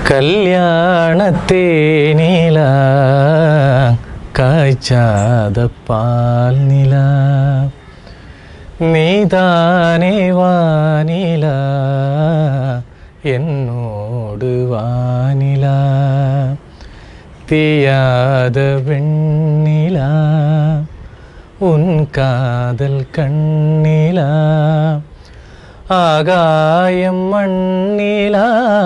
കല്യാണത്തേനില കാഴ്ചാത പാൽ നില നീതാനേ വാനില എന്നോട് വാനില തീയാத വെണ്ണില ഉൻ കാതൽ കണ്ണില ആകായം മണ്ണില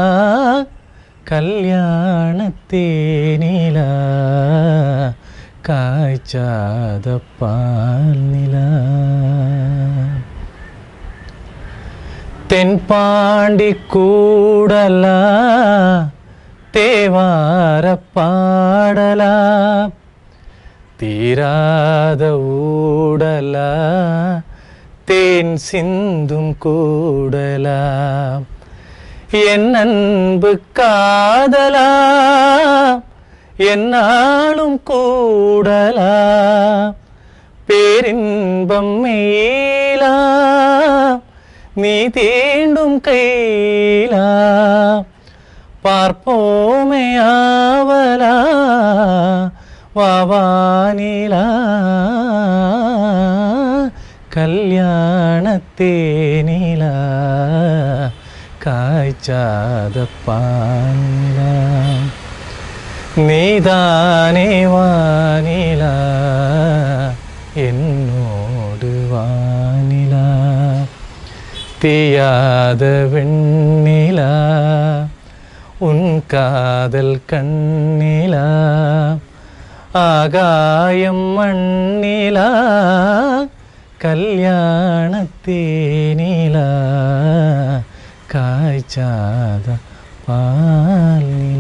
കല്യാണത്തേനില കാഴ്ചാത പാൽനില തെൻപാണ്ടിക്കൂടല തേവാരപ്പാടല തീരാത ഊടല തേൻ சிந்தும் கூடல என் அன்பு காதலா என்னாலும் கூடலா பேரின்பம் மேலா நீ தீண்டும் கையிலா பார்ப்போமே ஆவலா வாவானிலா കല്യാണത്തേനില കാഴ്ചാത പാനില നീതാനേ വാനില എന്നോട് വാനില തീയാத വെണ്ണില ഉൻ കാതൽ കണ്ണില ആകായം മണ്ണില കല്യാണത്തേനില കാഴ്ചാത പാൽനില